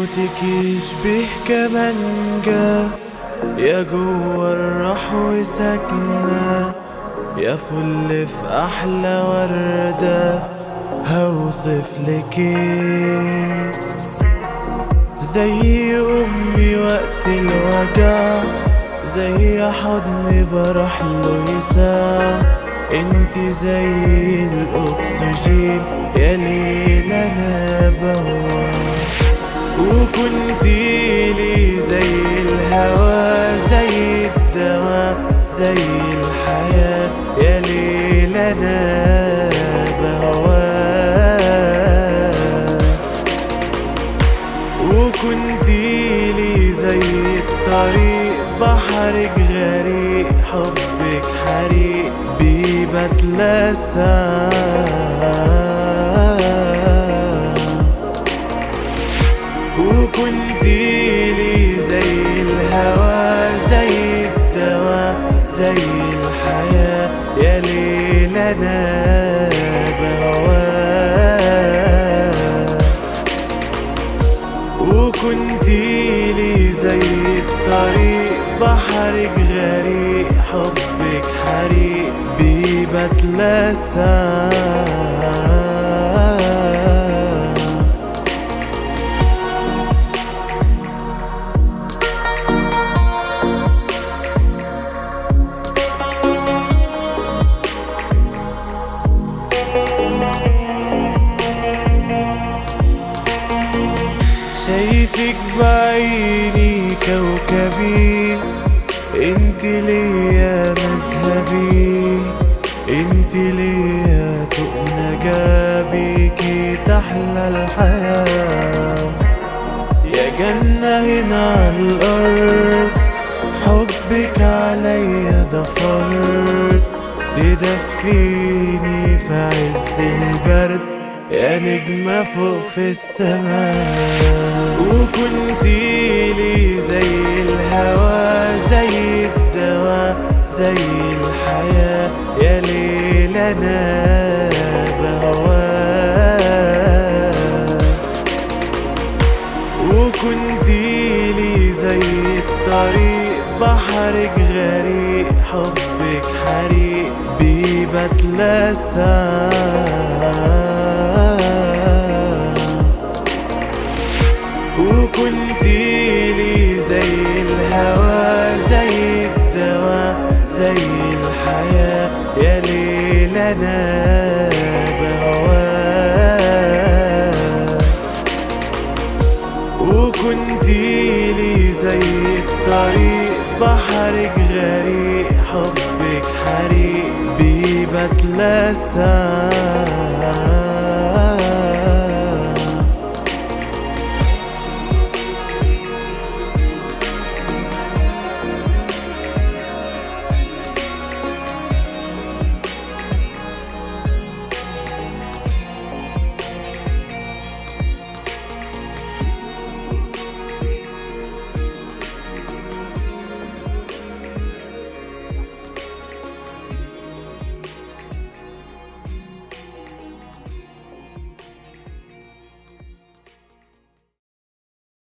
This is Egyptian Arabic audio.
صوتك يشبه كمانجا يا جوا الروح وساكنة يا فل في أحلى وردة هوصف لك إيه زي أمي وقت الوجع زي حضن بروح له يساع انت زي الأكسجين يا ليل أنا بهواك وكنتي لي زي الهوى زي الدواء زي الحياة يا ليل أنا بهواك وكنتي لي زي الطريق بحرك غريق حبك حريق بيه بتلسع وكنتي لي زي الهوى زي الدواء زي الحياة يا ليل أنا بهواك وكنتي لي زي الطريق بحرك غريق حبك حريق بيه بتلسع شايفك بعيني كوكبي انت ليا مذهبي انت ليا تؤمن جابيكي تحلى الحياة يا جنة هنا على الأرض حبك عليا ده فرض تدفيني في عز البرد يا نجمة فوق في السماء وكنتي لي زي الهوى زي الدواء زي الحياة يا ليل أنا بهواك وكنتي لي زي الطريق بحرك غريق حبك حريق بيه بتلسع وكنتي لي زي الهوى زي الدواء زي الحياة يا ليل أنا بهواك وكنتي لي زي الطريق بحرك غريق حبك حريق بيه بتلسع